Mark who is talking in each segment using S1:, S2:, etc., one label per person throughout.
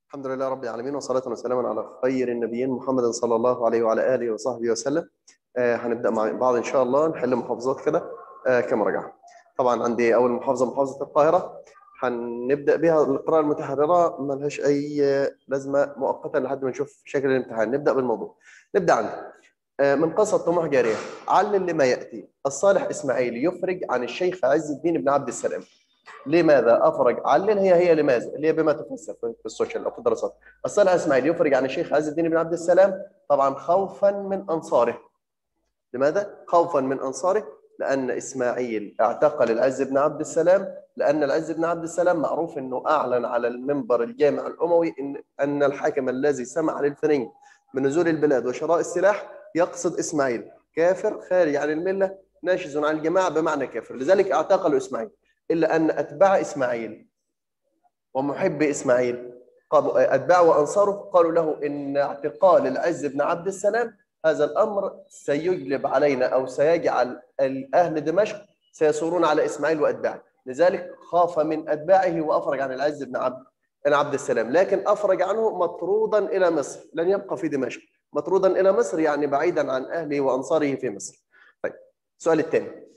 S1: الحمد لله رب العالمين وصلاة وسلاما على خير النبيين محمد صلى الله عليه وعلى آله وصحبه وسلم آه هنبدأ مع بعض إن شاء الله نحل محافظات كده آه كمراجعة طبعا عندي أول محافظة محافظة القاهرة هنبدأ بها القراءة المتحررة ما لهاش أي لازمة مؤقتا لحد ما نشوف شكل الامتحان نبدأ بالموضوع نبدأ عندي آه من قصة طموح جارية علل لما يأتي الصالح إسماعيل يفرج عن الشيخ عز الدين بن عبد السلام لماذا افرج علل هي هي لماذا اللي هي بما تفسر في السوشيال او في الدراسات الصالح اسماعيل يفرج عن الشيخ عز الدين بن عبد السلام طبعا خوفا من انصاره لماذا خوفا من انصاره لان اسماعيل اعتقل العز بن عبد السلام لان العز بن عبد السلام معروف انه اعلن على المنبر الجامع الاموي ان ان الحاكم الذي سمح للفرنج بنزول البلاد وشراء السلاح يقصد اسماعيل كافر خارج عن المله ناشز عن الجماعه بمعنى كافر لذلك اعتقلوا اسماعيل إلا أن أتباع إسماعيل ومحب إسماعيل أتباع وأنصاره قالوا له إن اعتقال العز بن عبد السلام هذا الأمر سيجلب علينا أو سيجعل أهل دمشق سيصورون على إسماعيل وأتباعه لذلك خاف من أتباعه وأفرج عن العز بن عبد بن عبد السلام لكن أفرج عنه مطرودا إلى مصر لن يبقى في دمشق مطرودا إلى مصر يعني بعيدا عن أهله وأنصاره في مصر طيب السؤال الثاني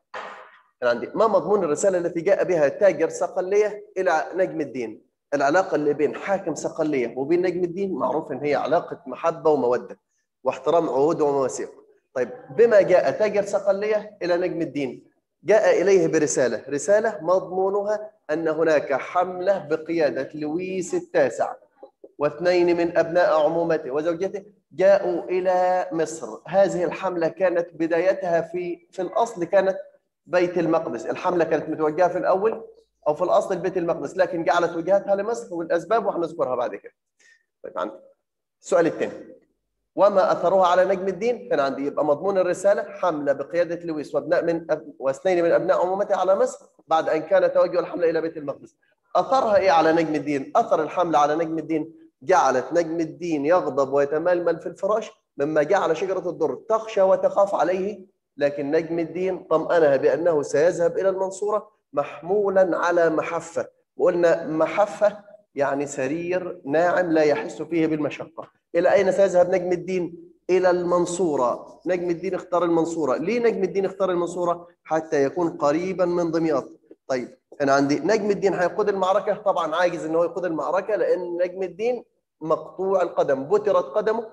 S1: أنا عندي ما مضمون الرسالة التي جاء بها تاجر صقلية إلى نجم الدين العلاقة اللي بين حاكم صقلية وبين نجم الدين معروف إن هي علاقة محبة ومودة واحترام عهود ومواثيق طيب بما جاء تاجر صقلية إلى نجم الدين جاء إليه برسالة رسالة مضمونها أن هناك حملة بقيادة لويس التاسع واثنين من أبناء عمومته وزوجته جاءوا إلى مصر هذه الحملة كانت بدايتها في في الأصل كانت بيت المقدس الحملة كانت متوجهة في الأول أو في الأصل لبيت المقدس لكن جعلت وجهتها لمصر والأسباب وهنذكرها بعد كده طيب عندي السؤال الثاني وما أثرها على نجم الدين كان عندي يبقى مضمون الرسالة حملة بقيادة لويس وابناء من أب... واثنين من أبناء عمومته على مصر بعد أن كان توجه الحملة إلى بيت المقدس أثرها إيه على نجم الدين أثر الحملة على نجم الدين جعلت نجم الدين يغضب ويتململ في الفراش مما جعل شجرة الدر تخشى وتخاف عليه لكن نجم الدين طمأنها بأنه سيذهب إلى المنصورة محمولا على محفة وقلنا محفة يعني سرير ناعم لا يحس فيه بالمشقة إلى أين سيذهب نجم الدين؟ إلى المنصورة نجم الدين اختار المنصورة ليه نجم الدين اختار المنصورة؟ حتى يكون قريبا من دمياط طيب أنا عندي نجم الدين هيقود المعركة طبعا عاجز أنه يقود المعركة لأن نجم الدين مقطوع القدم بترت قدمه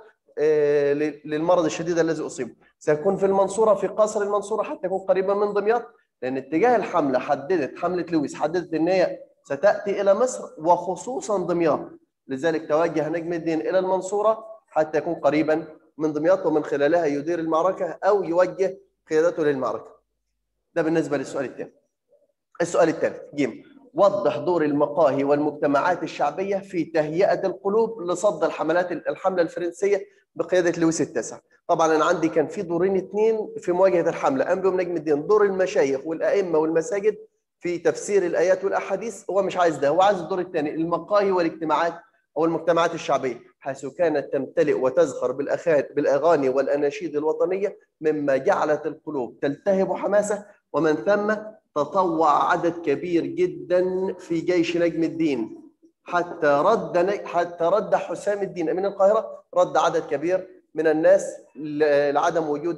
S1: للمرض الشديد الذي اصيب سيكون في المنصوره في قصر المنصوره حتى يكون قريبا من دمياط لان اتجاه الحمله حددت حمله لويس حددت ان هي ستاتي الى مصر وخصوصا دمياط لذلك توجه نجم الدين الى المنصوره حتى يكون قريبا من دمياط ومن خلالها يدير المعركه او يوجه قيادته للمعركه ده بالنسبه للسؤال الثاني السؤال الثالث جيم وضح دور المقاهي والمجتمعات الشعبية في تهيئة القلوب لصد الحملات الحملة الفرنسية بقيادة لويس التاسع طبعا أنا عندي كان في دورين اثنين في مواجهة الحملة قام بهم نجم الدين دور المشايخ والأئمة والمساجد في تفسير الآيات والأحاديث هو مش عايز ده هو عايز الدور الثاني المقاهي والاجتماعات أو المجتمعات الشعبية حيث كانت تمتلئ وتزخر بالأغاني والأناشيد الوطنية مما جعلت القلوب تلتهب حماسة ومن ثم تطوع عدد كبير جدا في جيش نجم الدين حتى رد حتى رد حسام الدين امين القاهره رد عدد كبير من الناس لعدم وجود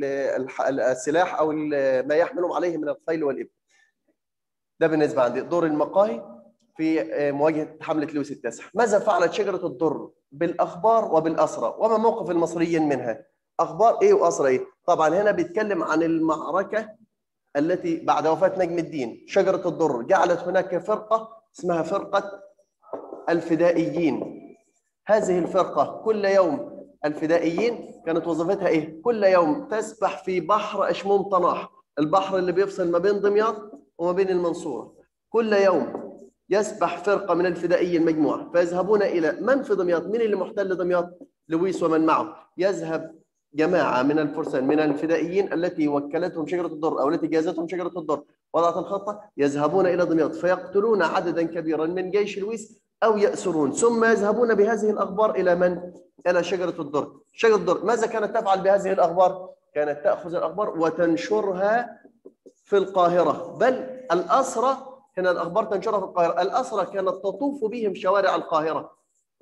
S1: السلاح او ما يحملهم عليه من الخيل والابل. ده بالنسبه عندي دور المقاهي في مواجهه حمله لويس التاسع. ماذا فعلت شجره الضر بالاخبار وبالاسرى؟ وما موقف المصريين منها؟ اخبار ايه واسرى ايه؟ طبعا هنا بيتكلم عن المعركه التي بعد وفاة نجم الدين شجرة الضر جعلت هناك فرقة اسمها فرقة الفدائيين هذه الفرقة كل يوم الفدائيين كانت وظيفتها ايه؟ كل يوم تسبح في بحر اشموم طناح البحر اللي بيفصل ما بين دمياط وما بين المنصورة كل يوم يسبح فرقة من الفدائيين مجموعة فيذهبون إلى من في دمياط؟ مين اللي محتل دمياط؟ لويس ومن معه يذهب جماعة من الفرسان من الفدائيين التي وكلتهم شجرة الضر أو التي جازتهم شجرة الضر وضعت الخطة يذهبون إلى دمياط فيقتلون عددا كبيرا من جيش لويس أو يأسرون ثم يذهبون بهذه الأخبار إلى من؟ إلى شجرة الضر شجرة الضر ماذا كانت تفعل بهذه الأخبار؟ كانت تأخذ الأخبار وتنشرها في القاهرة بل الأسرى هنا الأخبار تنشرها في القاهرة الأسرى كانت تطوف بهم شوارع القاهرة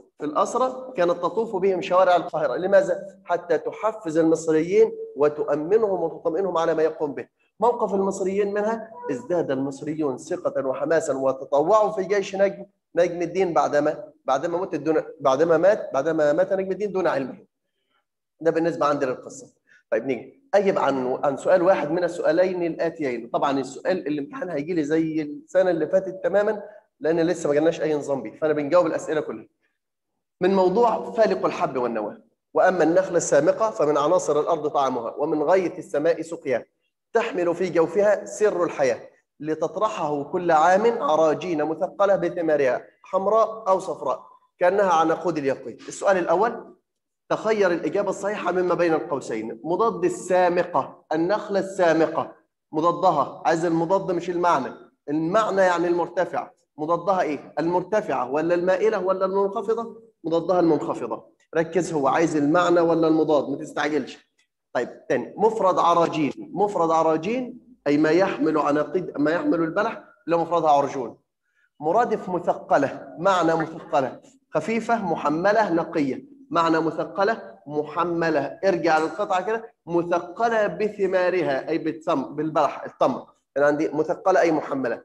S1: في الأسرة كانت تطوف بهم شوارع القاهرة لماذا؟ حتى تحفز المصريين وتؤمنهم وتطمئنهم على ما يقوم به موقف المصريين منها ازداد المصريون ثقة وحماسا وتطوعوا في جيش نجم نجم الدين بعدما بعدما مات دون بعدما مات بعدما مات نجم الدين دون علمه ده بالنسبة عندي للقصة طيب نيجي اجب عن عن سؤال واحد من السؤالين الاتيين طبعا السؤال الامتحان هيجي لي زي السنه اللي فاتت تماما لان لسه ما جالناش اي نظام بيه فانا بنجاوب الاسئله كلها من موضوع فالق الحب والنوى واما النخله السامقه فمن عناصر الارض طعامها ومن غايه السماء سقياها تحمل في جوفها سر الحياه لتطرحه كل عام عراجين مثقله بثمارها حمراء او صفراء كانها عنقود اليقين السؤال الاول تخير الإجابة الصحيحة مما بين القوسين مضاد السامقة النخلة السامقة مضادها عايز المضاد مش المعنى المعنى يعني المرتفع مضادها ايه المرتفعة ولا المائلة ولا المنخفضة مضادها المنخفضة ركز هو عايز المعنى ولا المضاد ما تستعجلش طيب تاني مفرد عراجين مفرد عراجين أي ما يحمل عناقيد ما يحمل البلح لا مفردها عرجون مرادف مثقلة معنى مثقلة خفيفة محملة نقية معنى مثقلة محملة ارجع للقطعة كده مثقلة بثمارها أي بالتم بالبلح التمر أنا عندي مثقلة أي محملة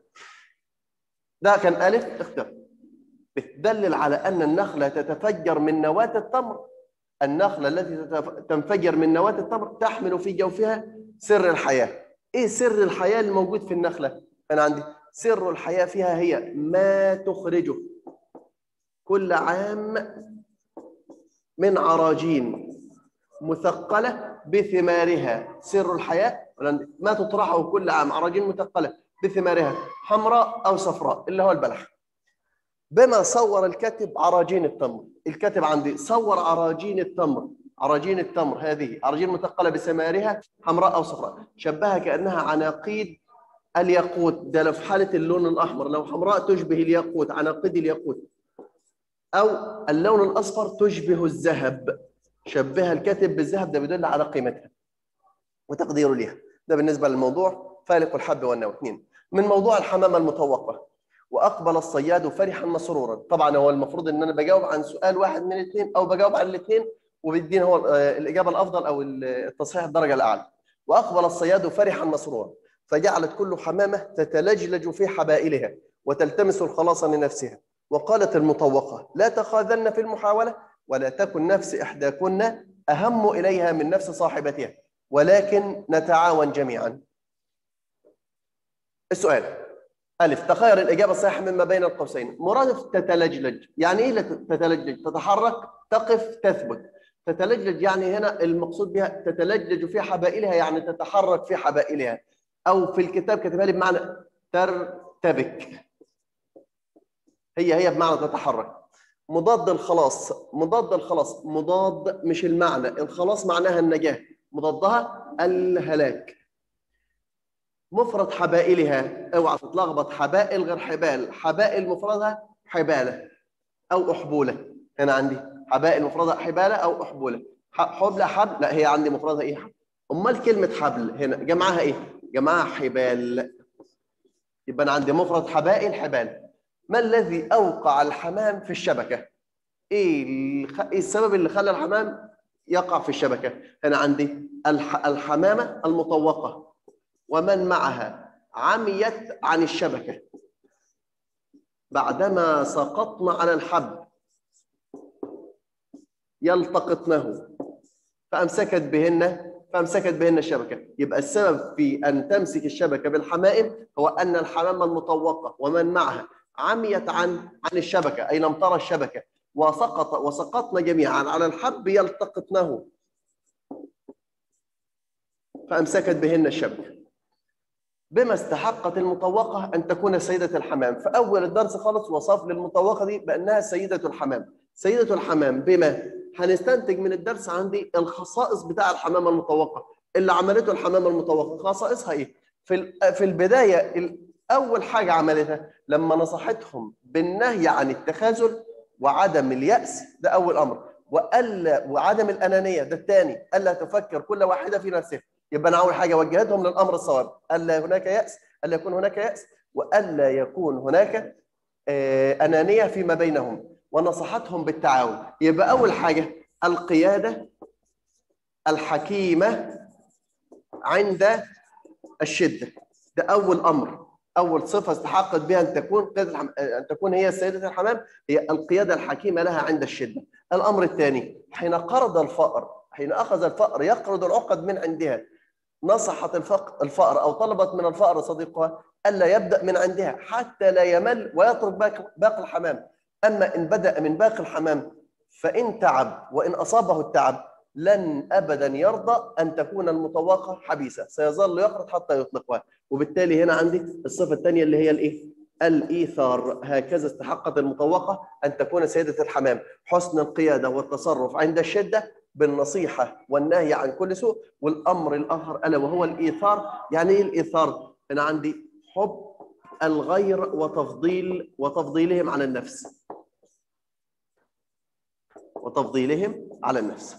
S1: ده كان ألف اختر بتدلل على أن النخلة تتفجر من نواة التمر النخلة التي تنفجر من نواة التمر تحمل في جوفها سر الحياة إيه سر الحياة الموجود في النخلة أنا عندي سر الحياة فيها هي ما تخرجه كل عام من عراجين مثقلة بثمارها سر الحياة ما تطرحه كل عام عراجين مثقلة بثمارها حمراء أو صفراء اللي هو البلح بما صور الكاتب عراجين التمر الكاتب عندي صور عراجين التمر عراجين التمر هذه عراجين مثقلة بثمارها حمراء أو صفراء شبهها كأنها عناقيد الياقوت ده لو في حالة اللون الأحمر لو حمراء تشبه الياقوت عناقيد الياقوت أو اللون الأصفر تشبه الذهب شبهها الكاتب بالذهب ده بيدل على قيمتها وتقديره ليها ده بالنسبة للموضوع فالق الحب والنوى اثنين من موضوع الحمامة المطوقة وأقبل الصياد فرحا مسرورا طبعا هو المفروض إن أنا بجاوب عن سؤال واحد من الاثنين أو بجاوب عن الاثنين وبيديني هو الإجابة الأفضل أو التصحيح الدرجة الأعلى وأقبل الصياد فرحا مسرورا فجعلت كل حمامة تتلجلج في حبائلها وتلتمس الخلاص لنفسها وقالت المطوقة لا تخاذلن في المحاولة ولا تكن نفس إحداكن أهم إليها من نفس صاحبتها ولكن نتعاون جميعا السؤال ألف تخير الإجابة الصحيحة مما بين القوسين مرادف تتلجلج يعني إيه تتلجلج تتحرك تقف تثبت تتلجلج يعني هنا المقصود بها تتلجلج في حبائلها يعني تتحرك في حبائلها أو في الكتاب كتبها لي بمعنى ترتبك هي هي بمعنى تتحرك مضاد الخلاص مضاد الخلاص مضاد مش المعنى الخلاص معناها النجاة مضادها الهلاك مفرد حبائلها اوعى تتلخبط حبائل غير حبال حبائل مفردها حبالة او احبولة هنا عندي حبائل مفردها حبالة او احبولة حبلة حبل لا هي عندي مفردها ايه حبل امال كلمة حبل هنا جمعها ايه جمعها حبال يبقى انا عندي مفرد حبائل حبال ما الذي اوقع الحمام في الشبكه؟ ايه ايه السبب اللي خلى الحمام يقع في الشبكه؟ هنا عندي الح... الحمامه المطوقه ومن معها عميت عن الشبكه بعدما سقطن على الحب يلتقطنه فامسكت بهن فامسكت بهن الشبكه يبقى السبب في ان تمسك الشبكه بالحمائم هو ان الحمامه المطوقه ومن معها عميت عن عن الشبكه اي لم ترى الشبكه وسقط وسقطنا جميعا على الحب يلتقطنه فامسكت بهن الشبكه بما استحقت المطوقه ان تكون سيده الحمام فاول الدرس خالص وصف للمطوقه دي بانها سيده الحمام سيده الحمام بما هنستنتج من الدرس عندي الخصائص بتاع الحمامه المطوقه اللي عملته الحمامه المطوقه خصائصها ايه في في البدايه اول حاجه عملتها لما نصحتهم بالنهي عن التخاذل وعدم الياس ده اول امر والا وعدم الانانيه ده الثاني الا تفكر كل واحده في نفسها يبقى انا اول حاجه وجهتهم للامر الصواب الا هناك ياس الا يكون هناك ياس والا يكون هناك انانيه فيما بينهم ونصحتهم بالتعاون يبقى اول حاجه القياده الحكيمه عند الشده ده اول امر اول صفه استحقت بها ان تكون قياده الحم... ان تكون هي سيده الحمام هي القياده الحكيمه لها عند الشده الامر الثاني حين قرض الفأر حين اخذ الفأر يقرض العقد من عندها نصحت الفقر, الفأر او طلبت من الفأر صديقها الا يبدا من عندها حتى لا يمل ويترك باقي, باقي الحمام اما ان بدا من باقي الحمام فان تعب وان اصابه التعب لن ابدا يرضى ان تكون المطوقه حبيسه سيظل يقرض حتى يطلقها وبالتالي هنا عندي الصفه الثانيه اللي هي الايه الايثار هكذا استحقت المطوقه ان تكون سيده الحمام حسن القياده والتصرف عند الشده بالنصيحه والنهي عن كل سوء والامر الاخر الا وهو الايثار يعني ايه الايثار انا عندي حب الغير وتفضيل وتفضيلهم على النفس وتفضيلهم على النفس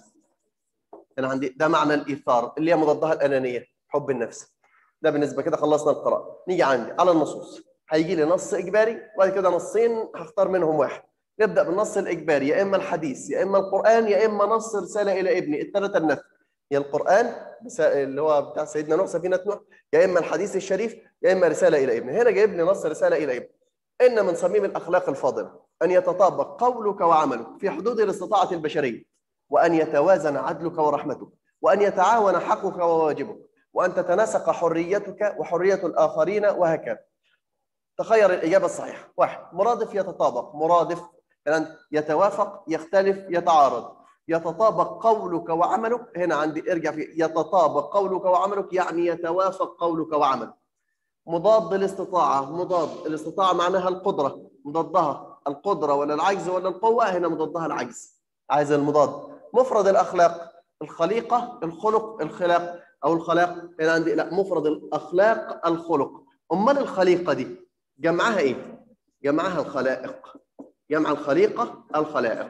S1: انا عندي ده معنى الايثار اللي هي مضادها الانانيه حب النفس ده بالنسبه كده خلصنا القراءه نيجي عندي على النصوص هيجي لي نص اجباري وبعد كده نصين هختار منهم واحد نبدا بالنص الاجباري يا اما الحديث يا اما القران يا اما نص رساله الى ابني الثلاثه النفس يا القران اللي هو بتاع سيدنا نوح سفينه نوح يا اما الحديث الشريف يا اما رساله الى ابني هنا جايب لي نص رساله الى ابني ان من صميم الاخلاق الفاضله ان يتطابق قولك وعملك في حدود الاستطاعه البشريه وان يتوازن عدلك ورحمتك وان يتعاون حقك وواجبك وان تتناسق حريتك وحريه الاخرين وهكذا تخير الاجابه الصحيحه واحد مرادف يتطابق مرادف يعني يتوافق يختلف يتعارض يتطابق قولك وعملك هنا عندي ارجع في يتطابق قولك وعملك يعني يتوافق قولك وعملك مضاد الاستطاعه مضاد الاستطاعه معناها القدره مضادها القدره ولا العجز ولا القوه هنا مضادها العجز عايز المضاد مفرد الاخلاق الخليقه الخلق الخلاق او الخلاق هنا عندي لا مفرد الاخلاق الخلق امال الخليقه دي جمعها ايه جمعها الخلائق جمع الخليقه الخلائق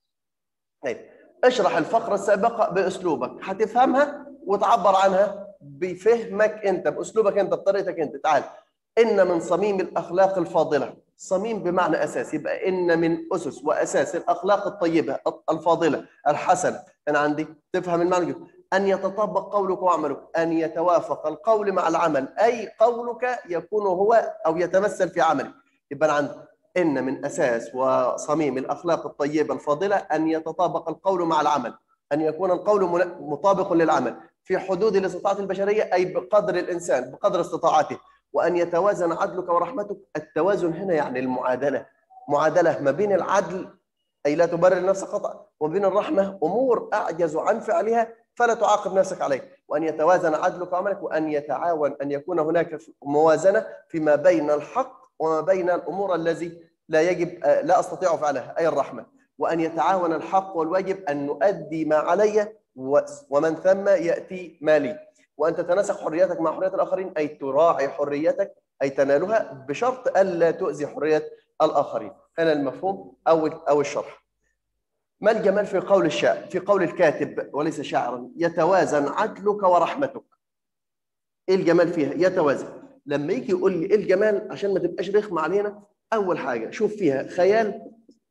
S1: طيب اشرح الفقره السابقه باسلوبك هتفهمها وتعبر عنها بفهمك انت باسلوبك انت بطريقتك انت تعال ان من صميم الاخلاق الفاضله صميم بمعنى اساس يبقى ان من اسس واساس الاخلاق الطيبه الفاضله الحسنه انا عندي تفهم المعنى جدا ان يتطابق قولك وعملك ان يتوافق القول مع العمل اي قولك يكون هو او يتمثل في عملك يبقى انا عندي ان من اساس وصميم الاخلاق الطيبه الفاضله ان يتطابق القول مع العمل ان يكون القول مطابق للعمل في حدود الاستطاعه البشريه اي بقدر الانسان بقدر استطاعته وان يتوازن عدلك ورحمتك التوازن هنا يعني المعادله معادله ما بين العدل اي لا تبرر نفسك خطا وبين الرحمه امور اعجز عن فعلها فلا تعاقب نفسك عليه وان يتوازن عدلك وعملك وان يتعاون ان يكون هناك موازنه فيما بين الحق وما بين الامور الذي لا يجب لا استطيع فعلها اي الرحمه وان يتعاون الحق والواجب ان نؤدي ما علي ومن ثم ياتي ما لي وان تتناسق حريتك مع حريه الاخرين اي تراعي حريتك اي تنالها بشرط الا تؤذي حريه الاخرين هنا المفهوم او او الشرح ما الجمال في قول الشاعر في قول الكاتب وليس شاعرا يتوازن عدلك ورحمتك ايه الجمال فيها يتوازن لما يجي يقول لي ايه الجمال عشان ما تبقاش رخمه علينا اول حاجه شوف فيها خيال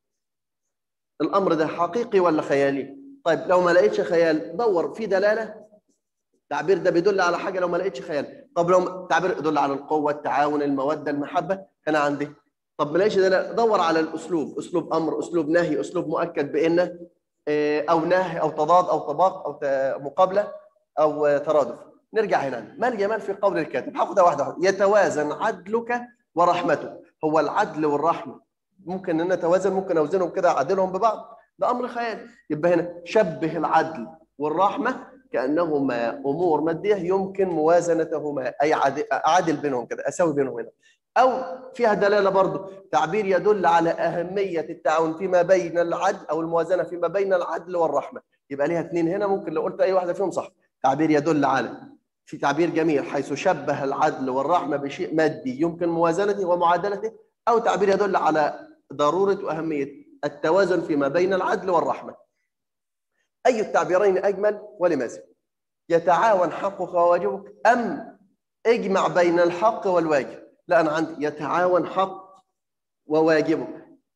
S1: الامر ده حقيقي ولا خيالي طيب لو ما لقيتش خيال دور في دلاله التعبير ده بيدل على حاجه لو ما لقيتش خيال طب لو تعبير يدل على القوه التعاون الموده المحبه هنا عندي طب ما لقيتش دلاله دور على الاسلوب اسلوب امر اسلوب نهي اسلوب مؤكد بان او نهي او تضاد او طباق او مقابله او ترادف نرجع هنا ما الجمال في قول الكاتب هاخدها واحده واحده يتوازن عدلك ورحمتك هو العدل والرحمه ممكن ان نتوازن ممكن اوزنهم كده اعدلهم ببعض ده امر خيالي يبقى هنا شبه العدل والرحمه كانهما امور ماديه يمكن موازنتهما اي اعادل بينهم كده اساوي بينهم هنا او فيها دلاله برضه تعبير يدل على اهميه التعاون فيما بين العدل او الموازنه فيما بين العدل والرحمه يبقى ليها اثنين هنا ممكن لو قلت اي واحده فيهم صح تعبير يدل على في تعبير جميل حيث شبه العدل والرحمه بشيء مادي يمكن موازنته ومعادلته او تعبير يدل على ضروره واهميه التوازن فيما بين العدل والرحمه اي التعبيرين اجمل ولماذا يتعاون حقك وواجبك ام اجمع بين الحق والواجب لا انا عندي يتعاون حق وواجبك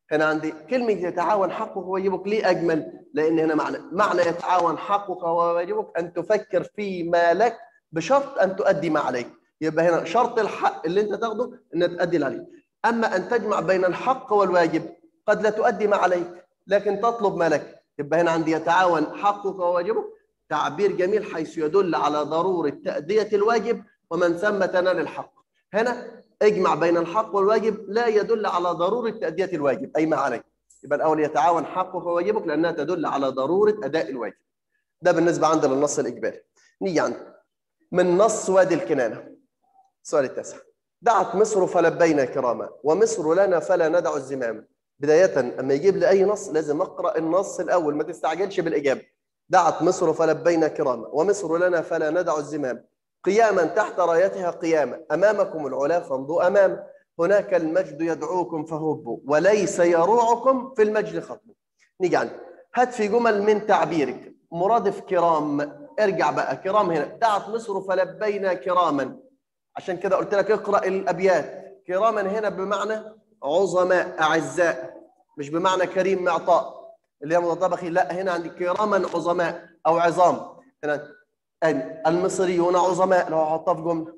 S1: هنا عندي كلمة يتعاون حقك وواجبك ليه أجمل؟ لأن هنا معنى معنى يتعاون حقك وواجبك أن تفكر فيما لك بشرط أن تؤدي ما عليك يبقى هنا شرط الحق اللي أنت تاخده أن تؤدي اللي عليك أما أن تجمع بين الحق والواجب قد لا تؤدي ما عليك لكن تطلب ما لك يبقى هنا عندي يتعاون حقك وواجبك تعبير جميل حيث يدل على ضرورة تأدية الواجب ومن ثم تنال الحق هنا اجمع بين الحق والواجب لا يدل على ضرورة تأدية الواجب أي ما عليك يبقى الأول يتعاون حقك وواجبك لأنها تدل على ضرورة أداء الواجب ده بالنسبة عندنا للنص الإجباري نيجي عند من نص وادي الكنانة السؤال التاسع دعت مصر فلبينا كراما ومصر لنا فلا ندع الزمام بداية أما يجيب لي أي نص لازم أقرأ النص الأول ما تستعجلش بالإجابة دعت مصر فلبينا كراما ومصر لنا فلا ندع الزمام قياما تحت رايتها قياما أمامكم العلا فامضوا أمام هناك المجد يدعوكم فهبوا وليس يروعكم في المجد خطبوا نيجي عندي هات في جمل من تعبيرك مرادف كرام ارجع بقى كرام هنا دعت مصر فلبينا كراما عشان كده قلت لك اقرأ الأبيات كراما هنا بمعنى عظماء أعزاء مش بمعنى كريم معطاء اللي هي مضاد بخيل لا هنا عندي كراما عظماء أو عظام هنا المصريون عظماء لو احطها في جمله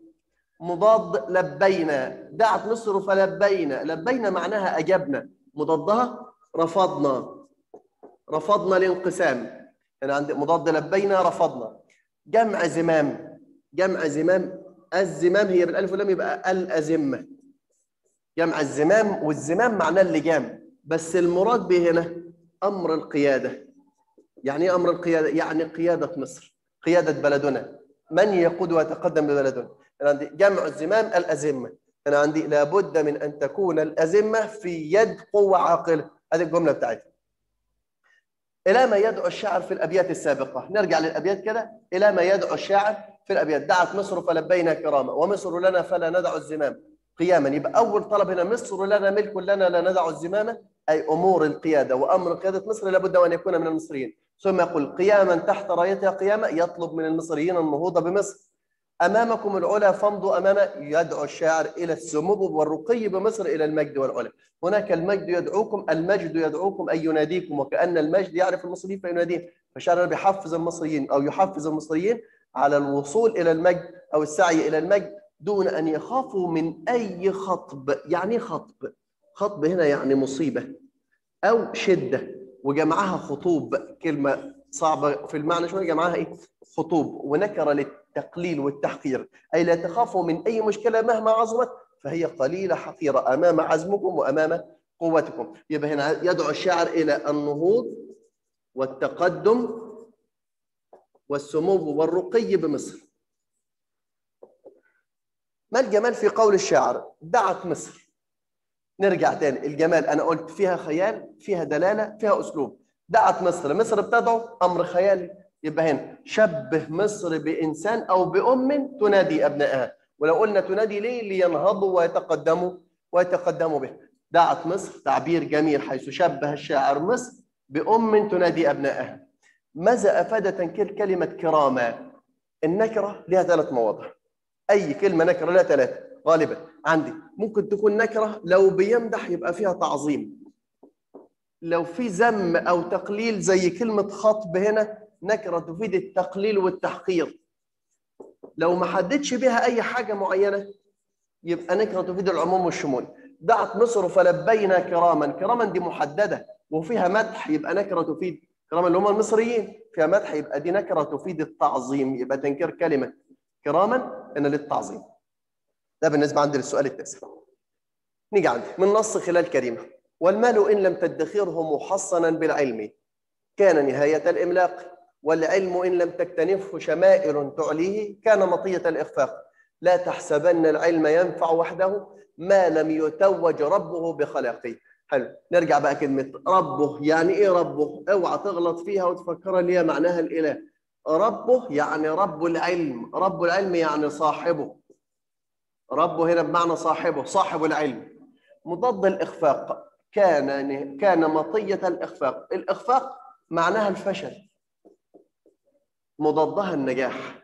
S1: مضاد لبينا دعت مصر فلبينا لبينا معناها اجبنا مضادها رفضنا رفضنا الانقسام هنا عندي مضاد لبينا رفضنا جمع زمام جمع زمام الزمام هي بالالف واللام يبقى الازمه جمع الزمام والزمام معناه اللجام بس المراد به هنا امر القياده يعني ايه امر القياده يعني قياده مصر قيادة بلدنا من يقود ويتقدم ببلدنا أنا عندي جمع الزمام الأزمة أنا عندي لابد من أن تكون الأزمة في يد قوة عاقلة هذه الجملة بتاعتي إلى ما يدعو الشاعر في الأبيات السابقة نرجع للأبيات كده إلى ما يدعو الشاعر في الأبيات دعت مصر فلبينا كرامة ومصر لنا فلا ندع الزمام قياما يبقى أول طلب هنا مصر لنا ملك لنا لا ندع الزمام أي أمور القيادة وأمر قيادة مصر لابد وأن يكون من المصريين ثم يقول قياما تحت رايتها قيامة يطلب من المصريين النهوض بمصر أمامكم العلا فامضوا أمام يدعو الشاعر إلى السمو والرقي بمصر إلى المجد والعلا هناك المجد يدعوكم المجد يدعوكم أي يناديكم وكأن المجد يعرف المصريين فيناديهم فالشاعر بيحفز المصريين أو يحفز المصريين على الوصول إلى المجد أو السعي إلى المجد دون أن يخافوا من أي خطب يعني خطب خطب هنا يعني مصيبة أو شدة وجمعها خطوب كلمة صعبة في المعنى شوية جمعها إيه؟ خطوب ونكر للتقليل والتحقير أي لا تخافوا من أي مشكلة مهما عظمت فهي قليلة حقيرة أمام عزمكم وأمام قوتكم يبقى هنا يدعو الشاعر إلى النهوض والتقدم والسمو والرقي بمصر ما الجمال في قول الشاعر دعت مصر نرجع تاني الجمال انا قلت فيها خيال فيها دلاله فيها اسلوب دعت مصر مصر بتدعو امر خيالي يبقى هنا شبه مصر بانسان او بام تنادي ابنائها ولو قلنا تنادي ليه لينهضوا ويتقدموا ويتقدموا به دعت مصر تعبير جميل حيث شبه الشاعر مصر بام تنادي ابنائها ماذا افاد تنكير كلمه كرامه النكره لها ثلاث مواضع اي كلمه نكره لها ثلاثه غالبا عندي ممكن تكون نكره لو بيمدح يبقى فيها تعظيم لو في ذم او تقليل زي كلمه خطب هنا نكره تفيد التقليل والتحقير لو ما حددش بها اي حاجه معينه يبقى نكره تفيد العموم والشمول دعت مصر فلبينا كراما كراما دي محدده وفيها مدح يبقى نكره تفيد كراما اللي هم المصريين فيها مدح يبقى دي نكره تفيد التعظيم يبقى تنكير كلمه كراما ان للتعظيم ده بالنسبه عندي للسؤال التاسع نيجي عندي من نص خلال كريمه والمال ان لم تدخره محصنا بالعلم كان نهايه الاملاق والعلم ان لم تكتنفه شمائل تعليه كان مطيه الاخفاق لا تحسبن العلم ينفع وحده ما لم يتوج ربه بخلاقه حلو نرجع بقى كلمه ربه يعني ايه ربه اوعى تغلط فيها وتفكرها اللي هي معناها الاله ربه يعني رب العلم رب العلم يعني صاحبه ربه هنا بمعنى صاحبه صاحب العلم مضاد الإخفاق كان كان مطية الإخفاق الإخفاق معناها الفشل مضادها النجاح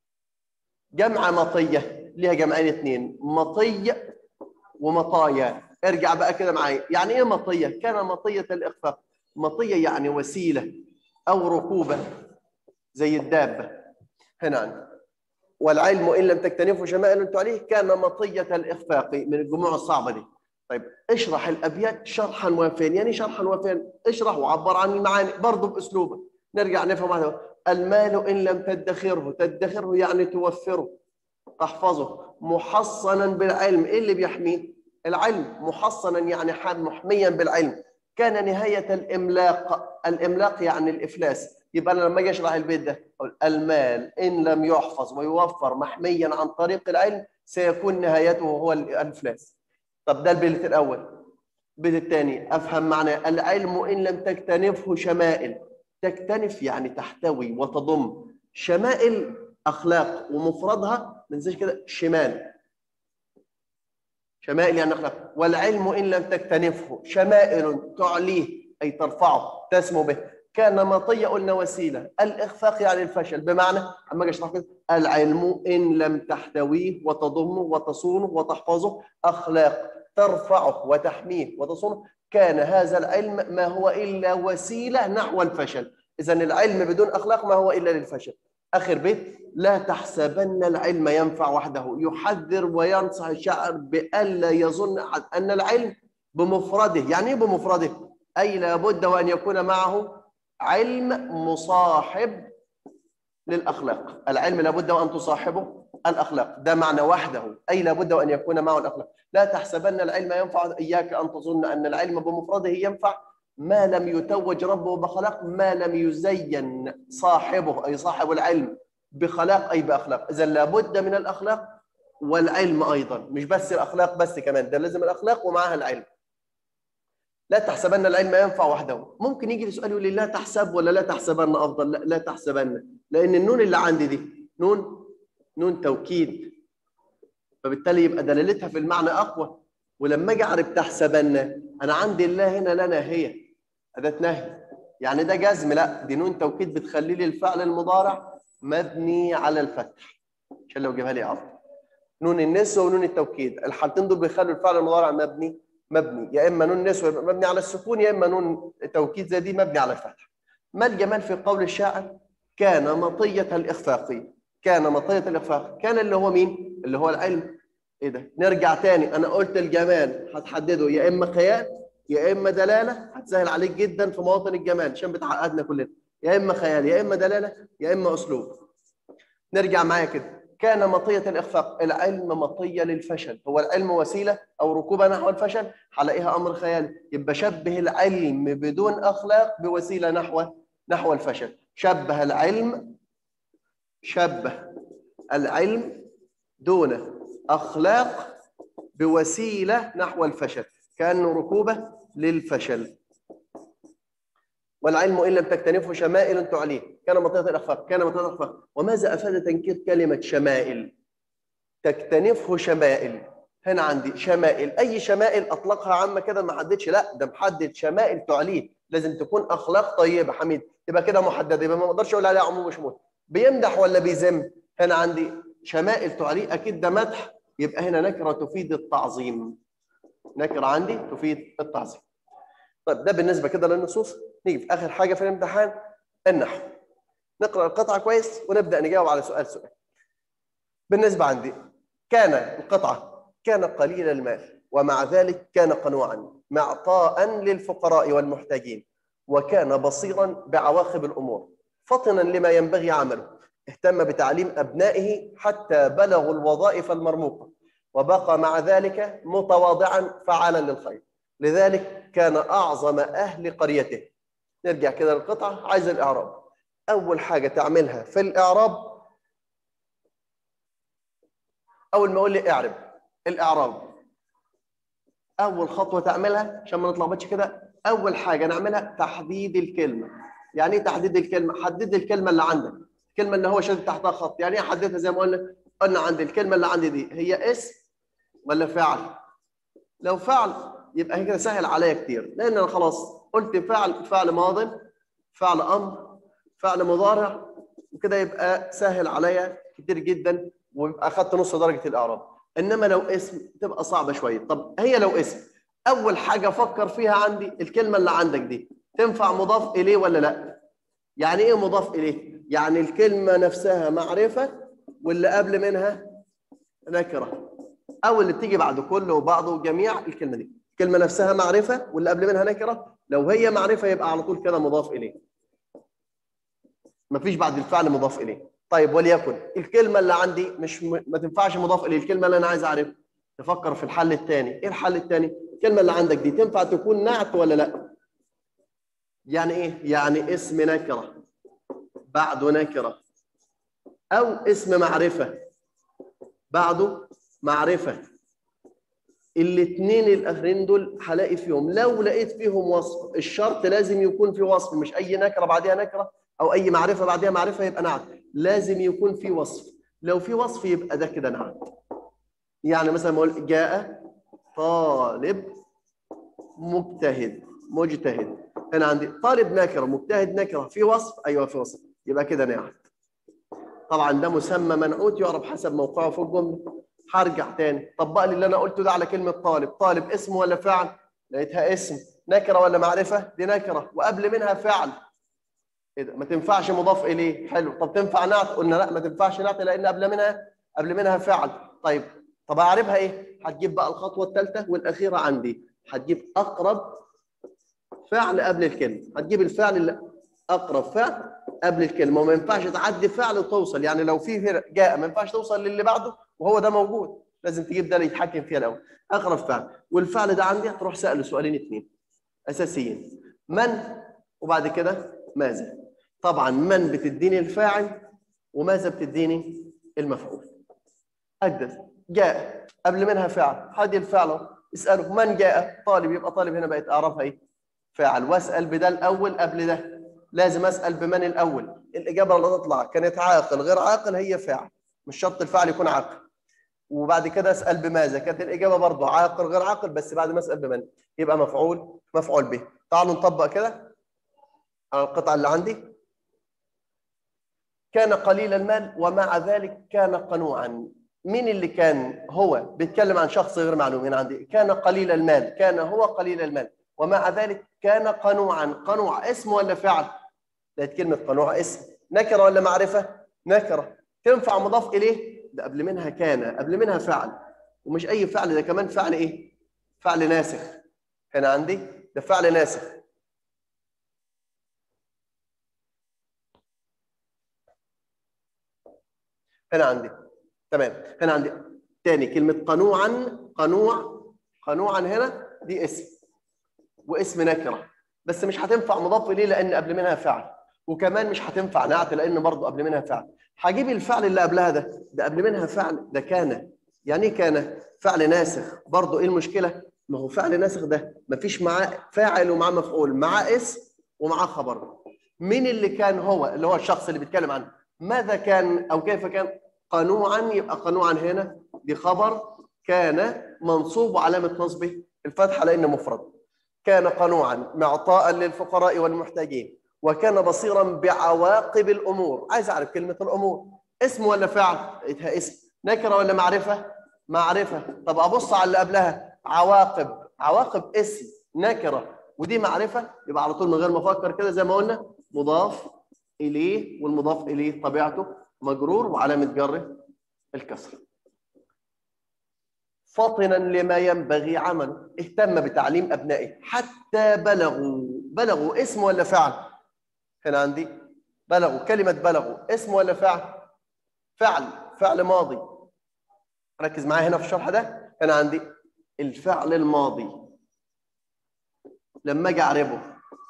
S1: جمع مطية ليها جمعين اثنين مطية ومطايا ارجع بقى كده معايا يعني ايه مطيه كان مطيه الاخفاق مطيه يعني وسيله او ركوبه زي الدابه هنا عندي والعلم ان لم تكتنفه شمائل تعليه كان مطيه الاخفاق من الجموع الصعبه دي طيب اشرح الابيات شرحا وافيا يعني شرحا وافيا اشرح وعبر عن المعاني برضه باسلوبك نرجع نفهم هذا المال ان لم تدخره تدخره يعني توفره تحفظه محصنا بالعلم ايه اللي بيحميه العلم محصنا يعني محميا بالعلم كان نهايه الاملاق الاملاق يعني الافلاس يبقى انا لما اجي اشرح البيت ده اقول المال ان لم يحفظ ويوفر محميا عن طريق العلم سيكون نهايته هو الافلاس طب ده البيت الاول البيت الثاني افهم معنى العلم ان لم تكتنفه شمائل تكتنف يعني تحتوي وتضم شمائل اخلاق ومفردها ما ننساش كده شمال شمائل يعني اخلاق والعلم ان لم تكتنفه شمائل تعليه اي ترفعه تسمو به كان مطية قلنا وسيلة الإخفاق يعني الفشل بمعنى أما أجي أشرح كده العلم إن لم تحتويه وتضمه وتصونه وتحفظه أخلاق ترفعه وتحميه وتصونه كان هذا العلم ما هو إلا وسيلة نحو الفشل إذا العلم بدون أخلاق ما هو إلا للفشل آخر بيت لا تحسبن العلم ينفع وحده يحذر وينصح الشاعر بألا يظن أحد أن العلم بمفرده يعني إيه بمفرده أي لابد وأن يكون معه علم مصاحب للأخلاق العلم لابد وأن تصاحبه الأخلاق ده معنى وحده أي لابد وأن يكون معه الأخلاق لا تحسبن العلم ينفع إياك أن تظن أن العلم بمفرده ينفع ما لم يتوج ربه بخلاق ما لم يزين صاحبه أي صاحب العلم بخلاق أي بأخلاق إذا لابد من الأخلاق والعلم أيضا مش بس الأخلاق بس كمان ده لازم الأخلاق ومعها العلم لا تحسبن العلم ينفع وحده ممكن يجي سؤال يقول لي لا تحسب ولا لا تحسبن افضل لا, لا تحسبن لان النون اللي عندي دي نون نون توكيد فبالتالي يبقى دلالتها في المعنى اقوى ولما اجي اعرف تحسبن انا عندي الله هنا لا ناهيه اداه نهي يعني ده جزم لا دي نون توكيد بتخلي لي الفعل المضارع مبني على الفتح عشان لو جيبها لي افضل نون النسوه ونون التوكيد الحالتين دول بيخلوا الفعل المضارع مبني مبني يا اما نون نسوه يبقى مبني على السكون يا اما نون توكيد زي دي مبني على الفتح ما الجمال في قول الشاعر كان مطيه الاخفاق كان مطيه الاخفاق كان اللي هو مين اللي هو العلم ايه ده نرجع تاني انا قلت الجمال هتحدده يا اما خيال يا اما دلاله هتسهل عليك جدا في مواطن الجمال عشان بتعقدنا كلنا يا اما خيال يا اما دلاله يا اما اسلوب نرجع معايا كده كان مطية الإخفاق العلم مطية للفشل هو العلم وسيلة أو ركوبة نحو الفشل هلاقيها أمر خيالي يبقى شبه العلم بدون أخلاق بوسيلة نحو نحو الفشل شبه العلم شبه العلم دون أخلاق بوسيلة نحو الفشل كأنه ركوبة للفشل والعلم إن لم تكتنفه شمائل تعليه كان مطية الأخفاق كان مطية الأخفاق وماذا أفاد تنكير كلمة شمائل تكتنفه شمائل هنا عندي شمائل أي شمائل أطلقها عامة كده ما حددش لا ده محدد شمائل تعليه لازم تكون أخلاق طيبة حميد يبقى كده محدد يبقى ما اقدرش أقول عليها عموم وشمول بيمدح ولا بيذم هنا عندي شمائل تعليه أكيد ده مدح يبقى هنا نكرة تفيد التعظيم نكرة عندي تفيد التعظيم طيب ده بالنسبة كده للنصوص نيجي في آخر حاجة في الامتحان النحو نقرأ القطعة كويس ونبدأ نجاوب على سؤال سؤال بالنسبة عندي كان القطعة كان قليل المال ومع ذلك كان قنوعا معطاء للفقراء والمحتاجين وكان بصيرا بعواقب الأمور فطنا لما ينبغي عمله اهتم بتعليم أبنائه حتى بلغوا الوظائف المرموقة وبقى مع ذلك متواضعا فعالا للخير لذلك كان أعظم أهل قريته نرجع كده للقطعة عايز الإعراب أول حاجة تعملها في الإعراب أول ما أقول لي اعرب الإعراب أول خطوة تعملها عشان ما نتلخبطش كده أول حاجة نعملها تحديد الكلمة يعني إيه تحديد الكلمة؟ حدد الكلمة اللي عندك الكلمة اللي هو شادد تحتها خط يعني إيه حددها زي ما قلنا قلنا عندي الكلمة اللي عندي دي هي اسم ولا فعل؟ لو فعل يبقى هي كده سهل عليا كتير لان انا خلاص قلت فعل فعل ماض فعل امر فعل مضارع وكده يبقى سهل عليا كتير جدا ويبقى اخدت نص درجه الاعراب انما لو اسم تبقى صعبه شويه طب هي لو اسم اول حاجه افكر فيها عندي الكلمه اللي عندك دي تنفع مضاف اليه ولا لا يعني ايه مضاف اليه يعني الكلمه نفسها معرفه واللي قبل منها نكره او اللي بتيجي بعد كل وبعض وجميع الكلمه دي الكلمه نفسها معرفه واللي قبل منها نكره لو هي معرفه يبقى على طول كده مضاف اليه مفيش بعد الفعل مضاف اليه طيب وليكن الكلمه اللي عندي مش م... ما تنفعش مضاف اليه الكلمه اللي انا عايز اعرفها نفكر في الحل الثاني ايه الحل الثاني الكلمه اللي عندك دي تنفع تكون نعت ولا لا يعني ايه يعني اسم نكره بعده نكره او اسم معرفه بعده معرفه الاثنين الاخرين دول هلاقي فيهم لو لقيت فيهم وصف الشرط لازم يكون في وصف مش اي نكره بعدها نكره او اي معرفه بعدها معرفه يبقى نعت لازم يكون في وصف لو في وصف يبقى ده كده نعت يعني مثلا اقول جاء طالب مجتهد مجتهد هنا عندي طالب نكره مجتهد نكره في وصف ايوه في وصف يبقى كده نعت طبعا ده مسمى منعوت يعرف حسب موقعه في الجمله هرجع تاني طبق لي اللي انا قلته ده على كلمه طالب طالب اسم ولا فعل لقيتها اسم نكره ولا معرفه دي نكره وقبل منها فعل ايه ده ما تنفعش مضاف اليه حلو طب تنفع نعت قلنا لا ما تنفعش نعت لان قبل منها قبل منها فعل طيب طب اعرفها ايه هتجيب بقى الخطوه الثالثه والاخيره عندي هتجيب اقرب فعل قبل الكلمه هتجيب الفعل اللي اقرب فعل قبل الكلمه وما ينفعش تعدي فعل وتوصل يعني لو في جاء ما ينفعش توصل للي بعده وهو ده موجود لازم تجيب ده اللي يتحكم فيها الاول اقرب فعل والفعل ده عندي هتروح ساله سؤالين اثنين اساسيين من وبعد كده ماذا طبعا من بتديني الفاعل وماذا بتديني المفعول اجدد جاء قبل منها فعل هذه الفعل اساله من جاء طالب يبقى طالب هنا بقت اعرفها ايه فاعل واسال بده الاول قبل ده لازم اسال بمن الاول الاجابه اللي تطلع كانت عاقل غير عاقل هي فاعل مش شرط الفعل يكون عاقل وبعد كده اسال بماذا كانت الاجابه برضه عاقل غير عاقل بس بعد ما اسال بمن يبقى مفعول مفعول به تعالوا نطبق كده على القطعه اللي عندي كان قليل المال ومع ذلك كان قنوعا مين اللي كان هو بيتكلم عن شخص غير معلوم هنا عندي كان قليل المال كان هو قليل المال ومع ذلك كان قنوعا قنوع اسم ولا فعل لقيت كلمه قنوع اسم نكره ولا معرفه نكره تنفع مضاف اليه ده قبل منها كان قبل منها فعل ومش اي فعل ده كمان فعل ايه فعل ناسخ هنا عندي ده فعل ناسخ هنا عندي تمام هنا عندي تاني كلمة قنوعا قنوع قنوعا هنا دي اسم واسم نكرة بس مش هتنفع مضاف إليه لأن قبل منها فعل وكمان مش هتنفع نعت لأن برضه قبل منها فعل هجيب الفعل اللي قبلها ده ده قبل منها فعل ده كان يعني ايه كان فعل ناسخ برضه ايه المشكلة ما هو فعل ناسخ ده مفيش معاه فاعل ومعاه مفعول معاه اسم ومعاه خبر مين اللي كان هو اللي هو الشخص اللي بيتكلم عنه ماذا كان او كيف كان قنوعا يبقى قنوعا هنا دي خبر كان منصوب وعلامة نصبه الفتحة لأنه مفرد كان قنوعا معطاء للفقراء والمحتاجين وكان بصيرا بعواقب الأمور عايز أعرف كلمة الأمور اسم ولا فعل لقيتها اسم نكرة ولا معرفة معرفة طب أبص على اللي قبلها عواقب عواقب اسم نكرة ودي معرفة يبقى على طول من غير ما أفكر كده زي ما قلنا مضاف إليه والمضاف إليه طبيعته مجرور وعلامة جره الكسر فطنا لما ينبغي عمله اهتم بتعليم أبنائه حتى بلغوا بلغوا اسم ولا فعل هنا عندي بلغوا كلمة بلغوا اسم ولا فعل فعل فعل ماضي ركز معايا هنا في الشرح ده هنا عندي الفعل الماضي لما اجي اعربه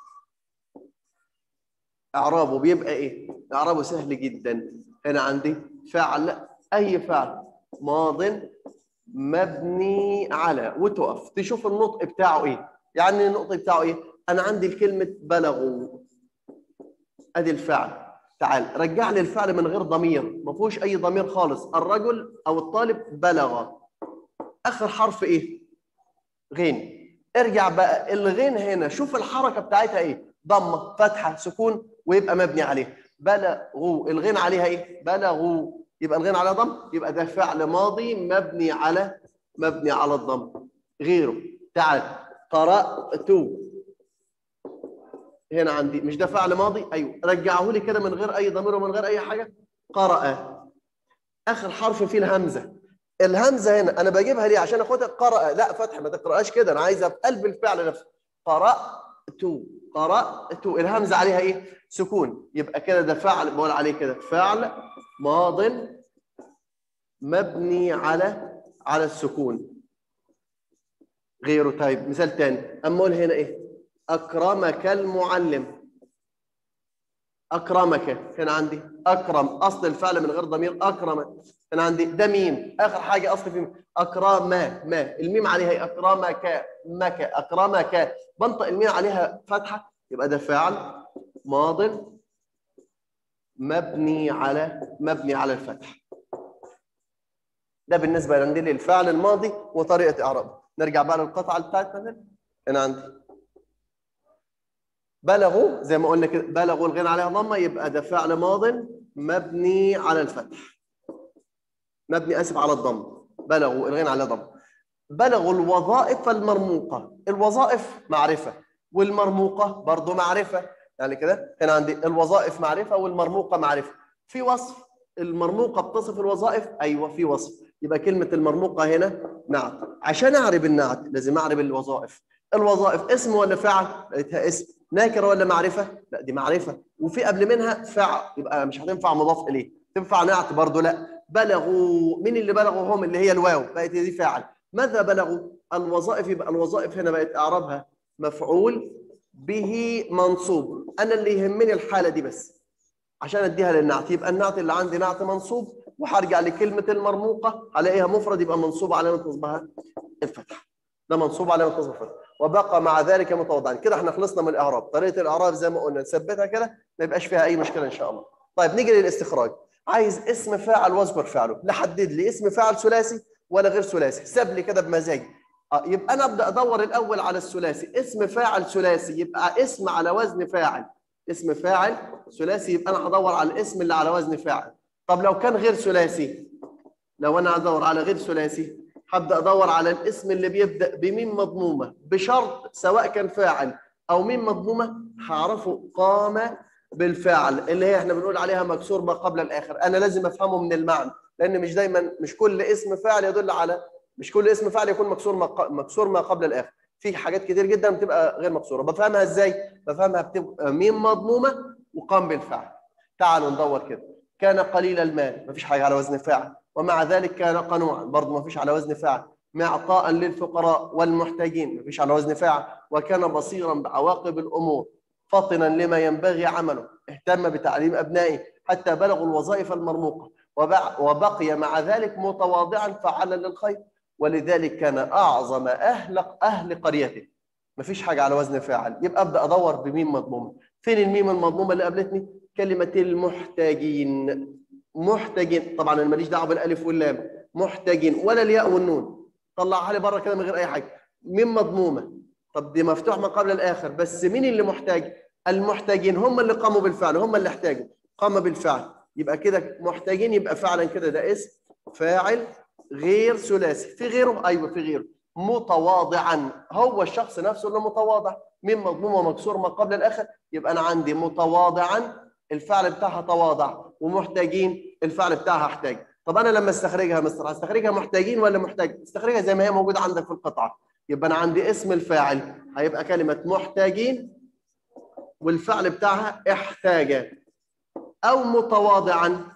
S1: اعرابه بيبقى ايه اعرابه سهل جدا هنا عندي فعل اي فعل ماض مبني على وتقف تشوف النطق بتاعه ايه يعني النطق بتاعه ايه انا عندي الكلمه بلغوا ادي الفعل تعال رجع لي الفعل من غير ضمير ما فيهوش اي ضمير خالص الرجل او الطالب بلغ اخر حرف ايه غين ارجع بقى الغين هنا شوف الحركه بتاعتها ايه ضمه فتحه سكون ويبقى مبني عليه بلغوا الغين عليها ايه بلغوا يبقى الغين على ضم يبقى ده فعل ماضي مبني على مبني على الضم غيره تعال قرأت هنا عندي مش ده فعل ماضي ايوه رجعه لي كده من غير اي ضمير ومن غير اي حاجه قرأ اخر حرف فيه الهمزه الهمزه هنا انا بجيبها ليه عشان اخدها قرأ لا فتح ما تقراش كده انا عايزها في قلب الفعل نفسه قرأت قرأت الهمزه عليها ايه سكون يبقى كده ده فعل بقول عليه كده فعل ماض مبني على على السكون غيره طيب مثال تاني اما اقول هنا ايه اكرمك المعلم اكرمك هنا عندي اكرم اصل الفعل من غير ضمير اكرم هنا عندي ده ميم اخر حاجه اصل في اكرم ما الميم عليها إيه؟ اكرمك مك اكرمك بنطق الميم عليها فتحه يبقى ده فعل ماض مبني على مبني على الفتح ده بالنسبه عندي للفعل الماضي وطريقه اعرابه نرجع بقى للقطعه بتاعتنا هنا عندي بلغوا زي ما قلنا كده بلغوا الغنى عليها ضمه يبقى ده فعل ماض مبني على الفتح مبني اسف على الضم بلغوا الغنى عليها ضمه بلغوا الوظائف المرموقه الوظائف معرفه والمرموقه برضه معرفه يعني كده هنا عندي الوظائف معرفه والمرموقه معرفه في وصف المرموقه بتصف الوظائف ايوه في وصف يبقى كلمه المرموقه هنا نعت عشان اعرب النعت لازم اعرب الوظائف الوظائف اسم ولا فعل لقيتها اسم ناكره ولا معرفه لا دي معرفه وفي قبل منها فعل يبقى مش هتنفع مضاف اليه تنفع نعت برضه لا بلغوا مين اللي بلغوا هم اللي هي الواو بقت دي فاعل ماذا بلغوا الوظائف يبقى الوظائف هنا بقت اعرابها مفعول به منصوب انا اللي يهمني الحاله دي بس عشان اديها للنعت يبقى النعت اللي عندي نعت منصوب وهرجع لكلمه المرموقه الاقيها مفرد يبقى منصوب علامه نصبها الفتح ده منصوب علامه نصب الفتح وبقى مع ذلك متوضعا كده احنا خلصنا من الاعراب طريقه الاعراب زي ما قلنا نثبتها كده ما يبقاش فيها اي مشكله ان شاء الله طيب نيجي للاستخراج عايز اسم فاعل واذكر فعله لحدد لي اسم فاعل ثلاثي ولا غير ثلاثي ساب لي كده بمزاجي آه يبقى انا ابدا ادور الاول على الثلاثي اسم فاعل ثلاثي يبقى اسم على وزن فاعل اسم فاعل ثلاثي يبقى انا هدور على الاسم اللي على وزن فاعل طب لو كان غير ثلاثي لو انا ادور على غير ثلاثي هبدا ادور على الاسم اللي بيبدا بميم مضمومه بشرط سواء كان فاعل او ميم مضمومه هعرفه قام بالفعل اللي هي احنا بنقول عليها مكسور ما قبل الاخر انا لازم افهمه من المعنى لان مش دايما مش كل اسم فاعل يدل على مش كل اسم فاعل يكون مكسور ما مكسور ما قبل الاخر في حاجات كتير جدا بتبقى غير مكسوره بفهمها ازاي بفهمها بتبقى ميم مضمومه وقام بالفعل تعالوا ندور كده كان قليل المال مفيش حاجه على وزن فاعل ومع ذلك كان قنوعا برضه مفيش على وزن فاعل معطاء للفقراء والمحتاجين مفيش على وزن فاعل وكان بصيرا بعواقب الامور فطنا لما ينبغي عمله اهتم بتعليم ابنائه حتى بلغوا الوظائف المرموقه وبقي مع ذلك متواضعا فعلا للخير ولذلك كان اعظم اهل اهل قريته مفيش حاجه على وزن فاعل يبقى ابدا ادور بميم مضمومه فين الميم المضمومه اللي قابلتني كلمه المحتاجين محتاجين طبعا انا ماليش دعوه بالالف واللام محتاجين ولا الياء والنون طلعها لي بره كده من غير اي حاجه ميم مضمومه طب دي مفتوح ما قبل الاخر بس مين اللي محتاج المحتاجين هم اللي قاموا بالفعل هم اللي احتاجوا قام بالفعل يبقى كده محتاجين يبقى فعلا كده ده اسم فاعل غير ثلاثي في غيره ايوه في غيره متواضعا هو الشخص نفسه اللي متواضع مين مضموم ومكسور ما قبل الاخر يبقى انا عندي متواضعا الفعل بتاعها تواضع ومحتاجين الفعل بتاعها احتاج طب انا لما استخرجها مستر هستخرجها محتاجين ولا محتاج استخرجها زي ما هي موجوده عندك في القطعه يبقى انا عندي اسم الفاعل هيبقى كلمه محتاجين والفعل بتاعها احتاج او متواضعا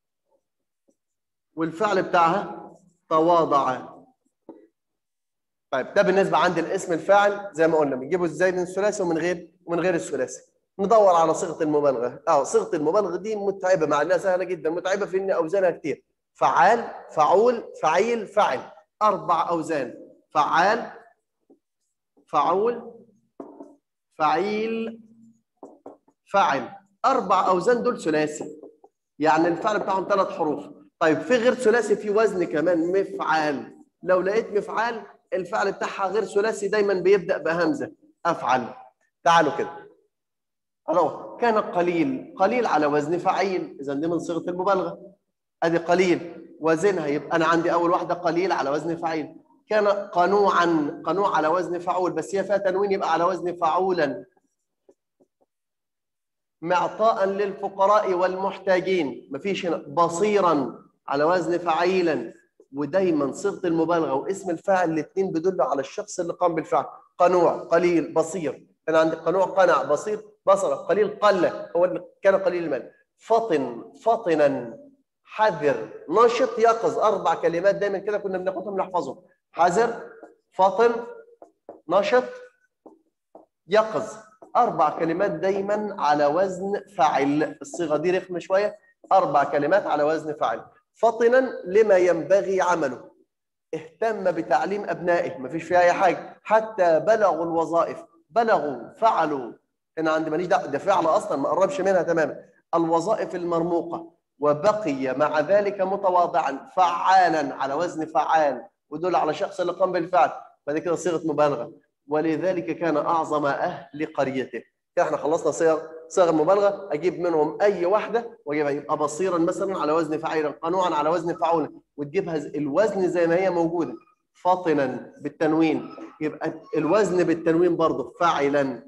S1: والفعل بتاعها تواضع طيب ده بالنسبه عند الاسم الفاعل زي ما قلنا بنجيبه ازاي من الثلاثي ومن غير ومن غير الثلاثي ندور على صيغه المبالغه اه صيغه المبالغه دي متعبه مع انها سهله جدا متعبه في ان اوزانها كتير فعال فعول فعيل فعل اربع اوزان فعال فعول فعيل فعل اربع اوزان دول ثلاثي يعني الفعل بتاعهم ثلاث حروف طيب في غير ثلاثي في وزن كمان مفعال لو لقيت مفعال الفعل بتاعها غير ثلاثي دايما بيبدا بهمزه افعل تعالوا كده الو كان قليل قليل على وزن فعيل اذا دي من صيغه المبالغه ادي قليل وزنها يبقى انا عندي اول واحده قليل على وزن فعيل كان قنوعا قنوع على وزن فعول بس هي فيها تنوين يبقى على وزن فعولا معطاء للفقراء والمحتاجين مفيش هنا بصيرا على وزن فعيلا ودايما صيغه المبالغه واسم الفاعل الاثنين بيدلوا على الشخص اللي قام بالفعل قنوع قليل بصير انا عندي قنوع قنع بصير بصر قليل قله هو اللي كان قليل المال فطن فطنا حذر نشط يقظ اربع كلمات دايما كده كنا بناخدهم نحفظهم حذر فطن نشط يقظ اربع كلمات دايما على وزن فعل الصيغه دي رخمه شويه اربع كلمات على وزن فعل فطنا لما ينبغي عمله اهتم بتعليم ابنائه ما فيش فيها اي حاجه حتى بلغوا الوظائف بلغوا فعلوا هنا عندي ماليش دعوه ده فعل اصلا ما قربش منها تماما الوظائف المرموقه وبقي مع ذلك متواضعا فعالا على وزن فعال ودل على شخص اللي قام بالفعل فدي كده صيغه مبالغه ولذلك كان اعظم اهل قريته كده احنا خلصنا صيغ صيغ المبالغه اجيب منهم اي واحده واجيبها يبقى بصيرا مثلا على وزن فعيلا قنوعا على وزن فعولا وتجيبها الوزن زي ما هي موجوده فاطنا بالتنوين يبقى الوزن بالتنوين برضه فاعلا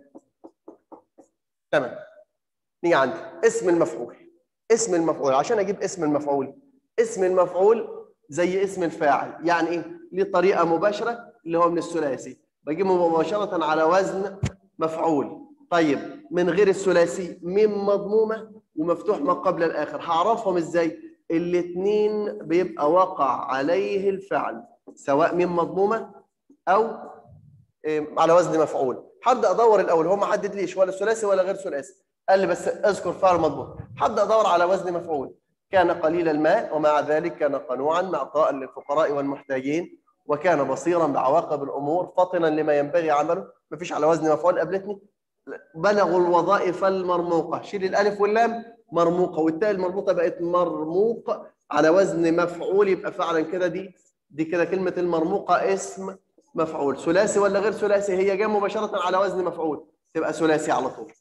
S1: تمام نيجي عندي اسم المفعول اسم المفعول عشان اجيب اسم المفعول اسم المفعول زي اسم الفاعل يعني ايه ليه طريقه مباشره اللي هو من الثلاثي بجيبه مباشره على وزن مفعول طيب من غير الثلاثي ميم مضمومه ومفتوح ما قبل الاخر هعرفهم ازاي الاثنين بيبقى وقع عليه الفعل سواء ميم مضمومه او على وزن مفعول هبدا ادور الاول هو ما حدد ليش ولا ثلاثي ولا غير ثلاثي قال لي بس اذكر فعل مضمون هبدا ادور على وزن مفعول كان قليل الماء ومع ذلك كان قنوعا معطاء للفقراء والمحتاجين وكان بصيرا بعواقب الامور فطنا لما ينبغي عمله ما فيش على وزن مفعول قابلتني بلغوا الوظائف المرموقه شيل الالف واللام مرموقه والتاء المربوطه بقت مرموق على وزن مفعول يبقى فعلا كده دي دي كده كلمه المرموقه اسم مفعول ثلاثي ولا غير ثلاثي هي جايه مباشره على وزن مفعول تبقى ثلاثي على طول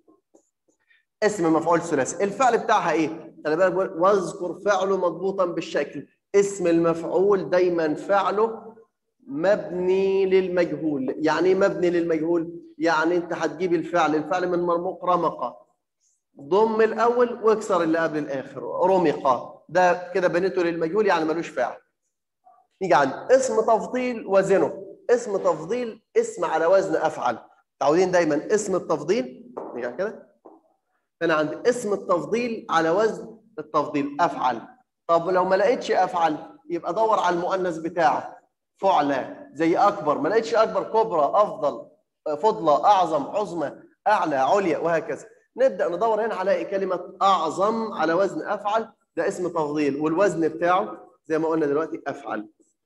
S1: اسم مفعول ثلاثي الفعل بتاعها ايه خلي بالك واذكر فعله مضبوطا بالشكل اسم المفعول دايما فعله مبني للمجهول يعني ايه مبني للمجهول يعني انت هتجيب الفعل الفعل من مرموق رمق ضم الاول واكسر اللي قبل الاخر رمق ده كده بنيته للمجهول يعني ملوش فاعل نيجي عند اسم تفضيل وزنه اسم تفضيل اسم على وزن افعل متعودين دايما اسم التفضيل نيجي كده هنا عندي اسم التفضيل على وزن التفضيل افعل طب لو ما لقيتش افعل يبقى دور على المؤنث بتاعه فعلى زي اكبر ما لقيتش اكبر كبرى افضل فضلى اعظم عظمى اعلى عليا وهكذا نبدا ندور هنا على كلمه اعظم على وزن افعل ده اسم تفضيل والوزن بتاعه زي ما قلنا دلوقتي افعل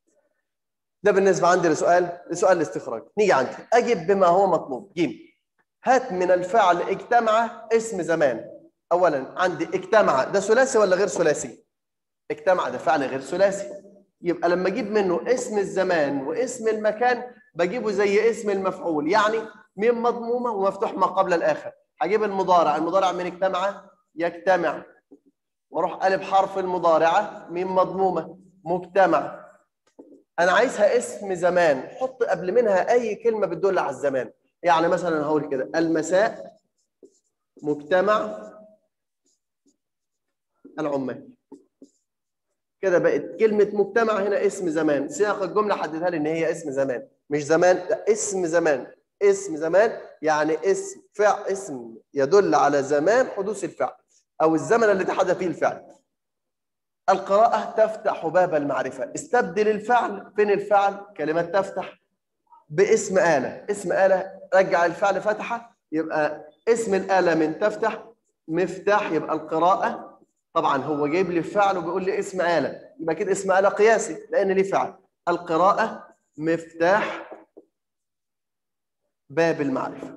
S1: ده بالنسبه عندي لسؤال لسؤال الاستخراج نيجي عندي اجب بما هو مطلوب جيم هات من الفعل اجتمع اسم زمان اولا عندي اجتمع ده ثلاثي ولا غير ثلاثي اجتمع ده فعل غير ثلاثي يبقى لما اجيب منه اسم الزمان واسم المكان بجيبه زي اسم المفعول يعني ميم مضمومه ومفتوح ما قبل الاخر هجيب المضارع المضارع من اجتمع يجتمع واروح قلب حرف المضارعه ميم مضمومه مجتمع انا عايزها اسم زمان حط قبل منها اي كلمه بتدل على الزمان يعني مثلا هقول كده المساء مجتمع العمال كده بقت كلمة مجتمع هنا اسم زمان سياق الجملة حددها لي إن هي اسم زمان مش زمان لا اسم زمان اسم زمان يعني اسم فعل اسم يدل على زمان حدوث الفعل أو الزمن الذي حدث فيه الفعل القراءة تفتح باب المعرفة استبدل الفعل فين الفعل كلمة تفتح باسم آلة اسم آلة رجع الفعل فتحة يبقى اسم الآلة من تفتح مفتاح يبقى القراءة طبعا هو جايب لي فعل وبيقول لي اسم آلة يبقى كده اسم آلة قياسي لأن ليه فعل القراءة مفتاح باب المعرفة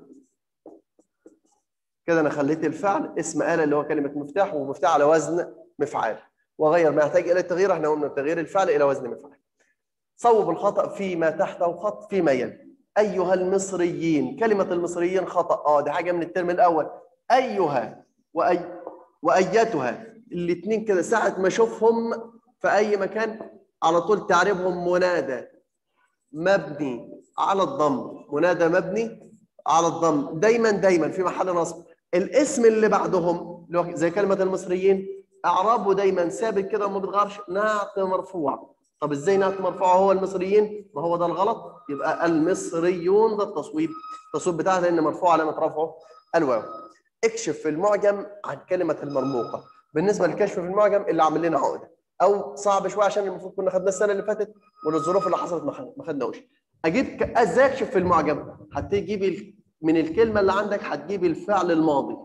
S1: كده أنا خليت الفعل اسم آلة اللي هو كلمة مفتاح ومفتاح على وزن مفعال وغير ما يحتاج إلى التغيير احنا قلنا تغيير الفعل إلى وزن مفعال صوب الخطأ فيما تحته خط فيما يلي أيها المصريين كلمة المصريين خطأ اه دي حاجة من الترم الأول أيها وأي وأيتها الاثنين كده ساعة ما أشوفهم في أي مكان على طول تعريبهم منادى مبني على الضم منادى مبني على الضم دايما دايما في محل نصب الاسم اللي بعدهم اللي هو زي كلمه المصريين اعرابه دايما ثابت كده وما بيتغيرش نعت مرفوع طب ازاي نعت مرفوع هو المصريين ما هو ده الغلط يبقى المصريون ده التصويب التصويب بتاعها لان مرفوع علامه رفعه الواو اكشف في المعجم عن كلمه المرموقه بالنسبه للكشف في المعجم اللي عامل لنا عقده او صعب شويه عشان المفروض كنا خدناه السنه اللي فاتت وللظروف اللي حصلت ما خدناهوش اجيب ك... ازاي اكشف في المعجم هتجيب ال... من الكلمه اللي عندك هتجيب الفعل الماضي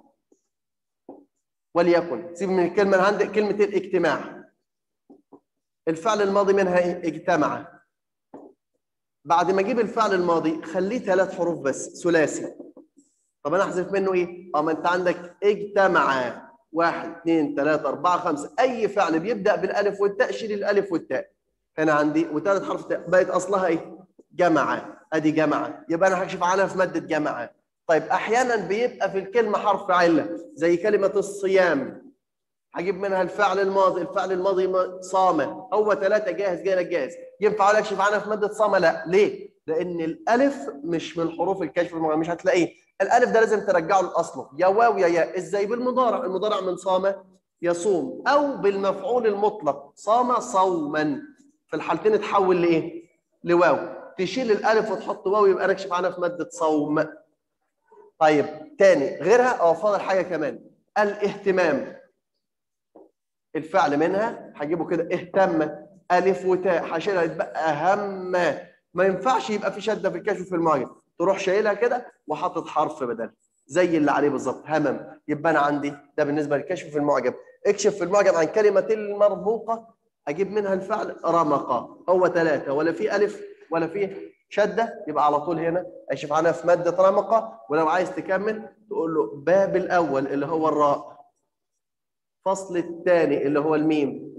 S1: وليكن سيب من الكلمه اللي عندك كلمه الاجتماع الفعل الماضي منها ايه اجتمع بعد ما اجيب الفعل الماضي خليه ثلاث حروف بس ثلاثي طب انا احذف منه ايه اه ما انت عندك اجتمع واحد اثنين ثلاثة أربعة خمسة أي فعل بيبدأ بالألف والتاء شيل الألف والتاء هنا عندي وثالث حرف تاء بقت أصلها إيه؟ جمع أدي جمع يبقى أنا هكشف عنها في مادة جمع طيب أحيانا بيبقى في الكلمة حرف علة زي كلمة الصيام هجيب منها الفعل الماضي الفعل الماضي صام هو ثلاثة جاهز جاي لك جاهز ينفع أقول أكشف عنها في مادة صام لا ليه؟ لأن الألف مش من حروف الكشف مش هتلاقيه الالف ده لازم ترجعه لاصله يا واو يا يا ازاي بالمضارع المضارع من صام يصوم او بالمفعول المطلق صام صوما في الحالتين اتحول لايه لواو تشيل الالف وتحط واو يبقى نكشف عنها في ماده صوم طيب تاني غيرها اه فاضل حاجه كمان الاهتمام الفعل منها هجيبه كده اهتم الف وتاء هشيلها يتبقى اهم ما ينفعش يبقى في شده في الكشف في المعجم تروح شايلها كده وحاطط حرف بدل زي اللي عليه بالظبط همم يبقى انا عندي ده بالنسبه للكشف في المعجم اكشف في المعجم عن كلمه المرموقه اجيب منها الفعل رمق هو ثلاثه ولا في الف ولا في شده يبقى على طول هنا اشوف عنها في ماده رمقه ولو عايز تكمل تقول له باب الاول اللي هو الراء فصل الثاني اللي هو الميم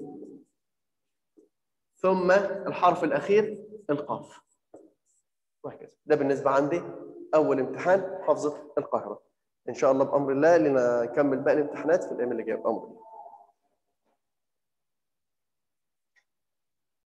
S1: ثم الحرف الاخير القاف وهكذا ده بالنسبه عندي اول امتحان محافظه القاهره ان شاء الله بامر الله لنكمل باقي الامتحانات في الايام اللي جايه بامر الله